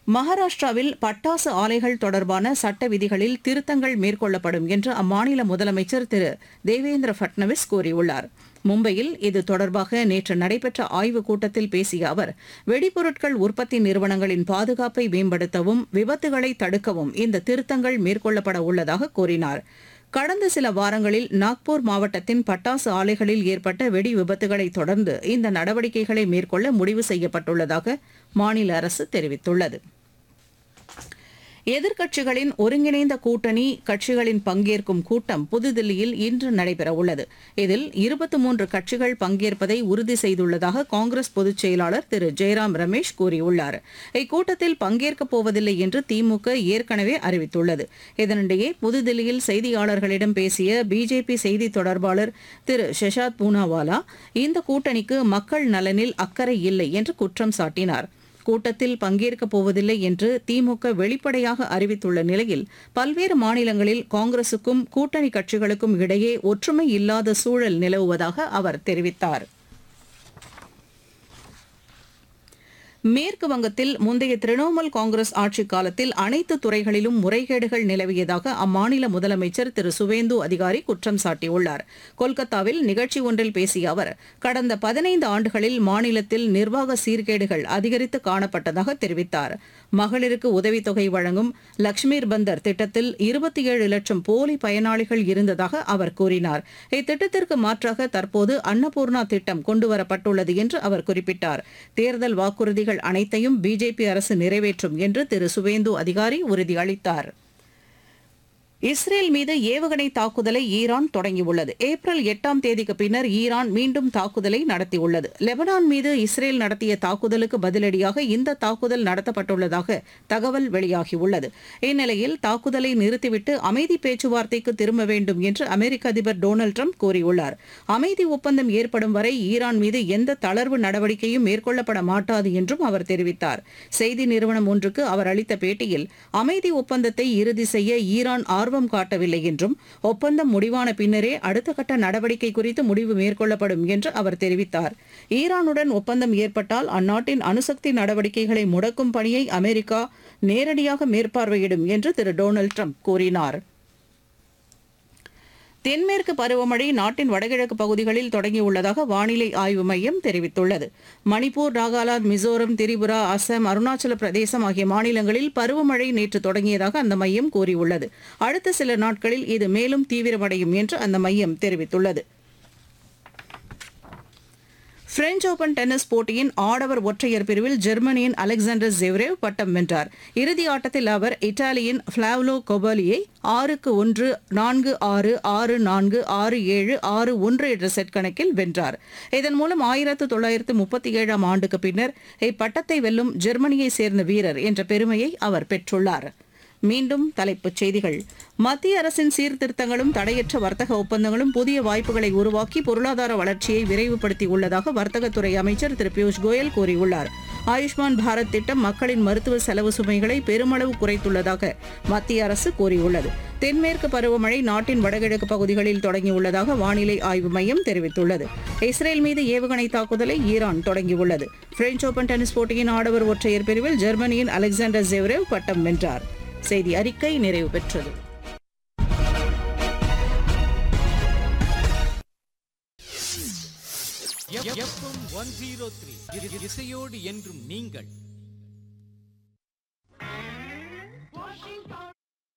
மகாராஷ்டிராவில் பட்டாசு ஆலைகள் தொடர்பான சட்ட விதிகளில் திருத்தங்கள் மேற்கொள்ளப்படும் என்று அம்மாநில முதலமைச்சர் திரு தேவேந்திர பட்னவிஸ் கூறியுள்ளார் மும்பையில் இது தொடர்பாக நேற்று நடைபெற்ற ஆய்வுக் கூட்டத்தில் பேசிய அவர் வெடிபொருட்கள் உற்பத்தி நிறுவனங்களின் பாதுகாப்பை மேம்படுத்தவும் விபத்துகளை தடுக்கவும் இந்த திருத்தங்கள் மேற்கொள்ளப்பட உள்ளதாக கூறினார் கடந்த சில வாரங்களில் நாக்பூர் மாவட்டத்தின் பட்டாசு ஆலைகளில் ஏற்பட்ட வெடி விபத்துகளை தொடர்ந்து இந்த நடவடிக்கைகளை மேற்கொள்ள முடிவு செய்யப்பட்டுள்ளதாக மாநில அரசு தெரிவித்துள்ளது எதிர்க்கட்சிகளின் ஒருங்கிணைந்த கூட்டணி கட்சிகளின் பங்கேற்கும் கூட்டம் புதுதில்லியில் இன்று நடைபெறவுள்ளது இதில் இருபத்தி மூன்று கட்சிகள் பங்கேற்பதை உறுதி செய்துள்ளதாக காங்கிரஸ் பொதுச் செயலாளர் திரு ஜெயராம் ரமேஷ் கூறியுள்ளார் இக்கூட்டத்தில் பங்கேற்கப் போவதில்லை என்று திமுக ஏற்கனவே அறிவித்துள்ளது இதனிடையே புதுதில்லியில் செய்தியாளர்களிடம் பேசிய பிஜேபி செய்தி தொடர்பாளர் திரு ஷெஷாத் பூனாவாலா இந்த கூட்டணிக்கு மக்கள் நலனில் அக்கறை இல்லை என்று குற்றம் சாட்டினார் கூட்டத்தில் பங்கேற்கப் போவதில்லை என்று திமுக வெளிப்படையாக அறிவித்துள்ள நிலையில் பல்வேறு மாநிலங்களில் காங்கிரசுக்கும் கூட்டணி கட்சிகளுக்கும் இடையே ஒற்றுமை இல்லாத சூழல் நிலவுவதாக அவர் தெரிவித்தார் மேற்கு வங்கத்தில் முந்தைய திரிணாமுல் காங்கிரஸ் ஆட்சிக் காலத்தில் அனைத்து துறைகளிலும் முறைகேடுகள் நிலவியதாக அம்மாநில முதலமைச்சர் திரு சுவேந்து அதிகாரி குற்றம் சாட்டியுள்ளார் கொல்கத்தாவில் நிகழ்ச்சி ஒன்றில் பேசிய அவர் கடந்த பதினைந்து ஆண்டுகளில் மாநிலத்தில் நிர்வாக சீர்கேடுகள் அதிகரித்து காணப்பட்டதாக தெரிவித்தார் மகளிருக்கு உதவித்தொகை வழங்கும் லக்ஷ்மீர் பந்தர் திட்டத்தில் இருபத்தி ஏழு லட்சம் போலி பயனாளிகள் இருந்ததாக அவர் கூறினார் இத்திட்டத்திற்கு மாற்றாக தற்போது அன்னபூர்ணா திட்டம் கொண்டுவரப்பட்டுள்ளது என்று அவர் குறிப்பிட்டார் தேர்தல் வாக்குறுதிகள் அனைத்தையும் பிஜேபி அரசு நிறைவேற்றும் என்று திரு சுவேந்து அதிகாரி உறுதியளித்தார் இஸ்ரேல் மீது ஏவுகணை தாக்குதலை ஈரான் தொடங்கியுள்ளது ஏப்ரல் எட்டாம் தேதிக்கு பின்னர் ஈரான் மீண்டும் தாக்குதலை நடத்தியுள்ளது லெபனான் மீது இஸ்ரேல் நடத்திய தாக்குதலுக்கு பதிலடியாக இந்த தாக்குதல் நடத்தப்பட்டுள்ளதாக தகவல் வெளியாகியுள்ளது இந்நிலையில் தாக்குதலை நிறுத்திவிட்டு அமைதி பேச்சுவார்த்தைக்கு திரும்ப வேண்டும் என்று அமெரிக்க அதிபர் டொனால்டு ட்ரம்ப் கூறியுள்ளார் அமைதி ஒப்பந்தம் ஏற்படும் வரை ஈரான் மீது எந்த தளர்வு நடவடிக்கையும் மேற்கொள்ளப்பட மாட்டாது என்றும் அவர் தெரிவித்தார் செய்தி நிறுவனம் ஒன்றுக்கு அவர் அளித்த பேட்டியில் அமைதி ஒப்பந்தத்தை இறுதி செய்ய ஈரான் ஆர்வம் காட்டவில்லை என்றும் ஒப்பந்தம் முடிவான பின்னரே அடுத்த கட்ட நடவடிக்கை குறித்து முடிவு மேற்கொள்ளப்படும் என்று அவர் தெரிவித்தார் ஈரானுடன் ஒப்பந்தம் ஏற்பட்டால் அந்நாட்டின் அணுசக்தி நடவடிக்கைகளை முடக்கும் பணியை அமெரிக்கா நேரடியாக மேற்பார்வையிடும் என்று திரு டொனால்டு ட்ரம்ப் கூறினார் தென்மேற்கு பருவமழை நாட்டின் வடகிழக்கு பகுதிகளில் தொடங்கியுள்ளதாக வானிலை ஆய்வு மையம் தெரிவித்துள்ளது மணிப்பூர் நாகாலாந்து மிசோரம் திரிபுரா அசாம் அருணாச்சல பிரதேசம் ஆகிய மாநிலங்களில் பருவமழை நேற்று தொடங்கியதாக அந்த மையம் கூறியுள்ளது அடுத்த சில நாட்களில் இது மேலும் தீவிரமடையும் என்று அந்த மையம் தெரிவித்துள்ளது பிரெஞ்ச் ஓபன் டென்னிஸ் போட்டியின் ஆடவர் ஒற்றையர் பிரிவில் ஜெர்மனியின் அலெக்சாண்டர் ஜெவ்ரேவ் பட்டம் வென்றார் இறுதி ஆட்டத்தில் அவர் இத்தாலியின் ஃபிளாவ்லோ கொபாலியை ஆறுக்கு ஒன்று நான்கு ஆறு ஆறு நான்கு ஆறு ஏழு ஆறு ஒன்று என்ற செட் கணக்கில் வென்றார் இதன் மூலம் ஆயிரத்து தொள்ளாயிரத்து முப்பத்தி ஏழாம் ஆண்டுக்கு பின்னர் இப்பட்டத்தை வெல்லும் ஜெர்மனியைச் சேர்ந்த வீரர் என்ற பெருமையை அவர் பெற்றுள்ளார் மீண்டும் தலைப்புச் செய்திகள் மத்திய அரசின் சீர்திருத்தங்களும் தடையற்ற வர்த்தக ஒப்பந்தங்களும் புதிய வாய்ப்புகளை உருவாக்கி பொருளாதார வளர்ச்சியை விரைவுபடுத்தியுள்ளதாக வர்த்தகத்துறை அமைச்சர் திரு பியூஷ் கோயல் கூறியுள்ளார் ஆயுஷ்மான் பாரத் திட்டம் மக்களின் மருத்துவ செலவு சுமைகளை பெருமளவு குறைத்துள்ளதாக மத்திய அரசு கூறியுள்ளது தென்மேற்கு பருவமழை நாட்டின் வடகிழக்கு பகுதிகளில் தொடங்கியுள்ளதாக வானிலை ஆய்வு மையம் தெரிவித்துள்ளது இஸ்ரேல் மீது ஏவுகணை தாக்குதலை ஈரான் தொடங்கியுள்ளது பிரெஞ்ச் ஓபன் டென்னிஸ் போட்டியின் ஆடவர் ஒற்றையர் பிரிவில் ஜெர்மனியின் அலெக்சாண்டர் ஜெவ்ரேவ் பட்டம் வென்றார் செய்தி அறிக்கை நிறைவு பெற்றது எஃப்எம் ஒன் ஜீரோ த்ரீ இசையோடு என்றும் நீங்கள்